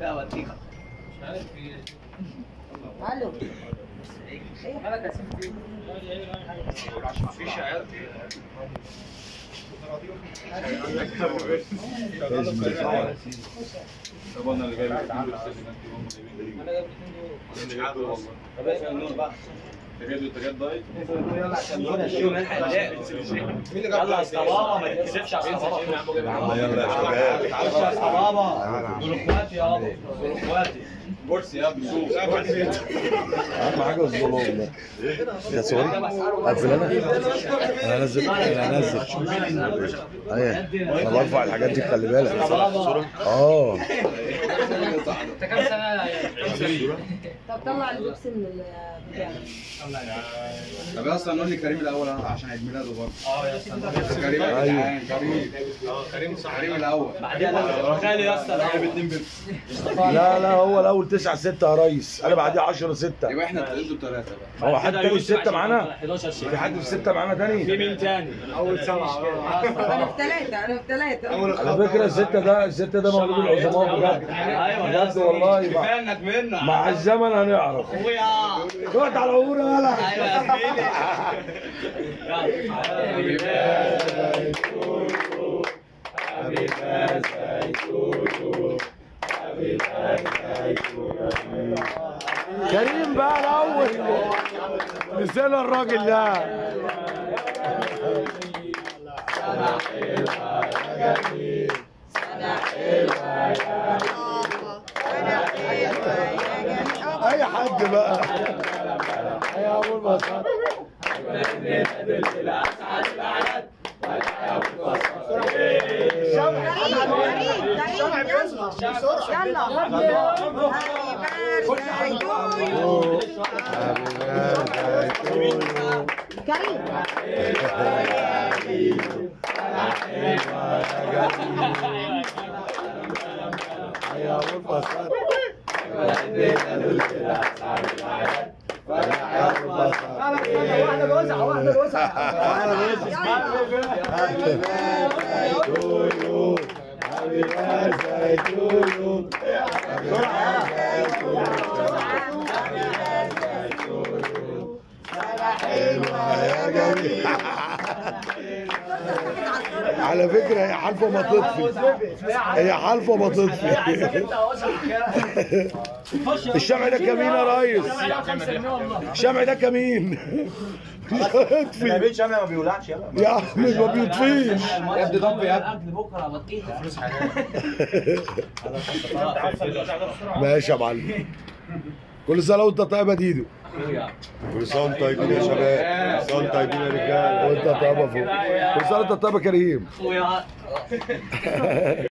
لا اوديك الو مفيش عيال طب انا اللي جايب طب اسال النور بقى تجد تجد دايت يلا عشان نقول الشيء ونلحق اللعب يلا يا اسطى بابا ما تكسفش يا اسطى بابا يلا يا شباب خش يا اسطى بابا دول اخواتي يابا دول اخواتي كرسي يا ابني شوف اهم حاجه الظلام ده يا سوري اقفل انا انا انزل انا انزل ايه انا برفع الحاجات دي خلي بالك اه انت كام سنه يا طب طلع اللبس من البتاع طب يا اسطى نقول لي كريم الاول انا عشان عيد ميلاده برضه اه يا اسطى كريم أيوه. أيوه. كريم كريم صح كريم الاول بعدين خالي يا اسطى لا لا هو الاول 9 6 يا ريس انا بعديه 10 6 يبقى احنا انتوا ثلاثه بقى هو حد تاني في 6 معانا 11 6 في حد في 6 معانا تاني مين تاني؟ اول سبعه انا في ثلاثة انا في ثلاثة على فكره الستة ده الستة ده موجود العظماء بجد ايوه بجد والله مع, كفايه انك منه مع الزمن هنعرف اخويا رحت على العمورة يلا ايوه يا زميلي كريم بقى الاول نسينا الراجل ده اي حد بقى اي اول ما صار. كريم اي اول ما صار. على فكرة هي حلفة ما تطفي هي حلفة ما تطفي الشمع ده كمين يا ريس الشمع ده كمين اطفي بيت شامع ما بيولعش يلا يا عم ما بيطفيش يا ابني ضب يا ابني الاكل بكره بطيخه ماشي يا معلم كل سنة وانت طيب يا ديدو كل سنة وانت طيبين يا شباب كل سنة وانت طيبين يا رجالة وانت طيب يا فوق كل سنة وانت طيب يا كريم اخويا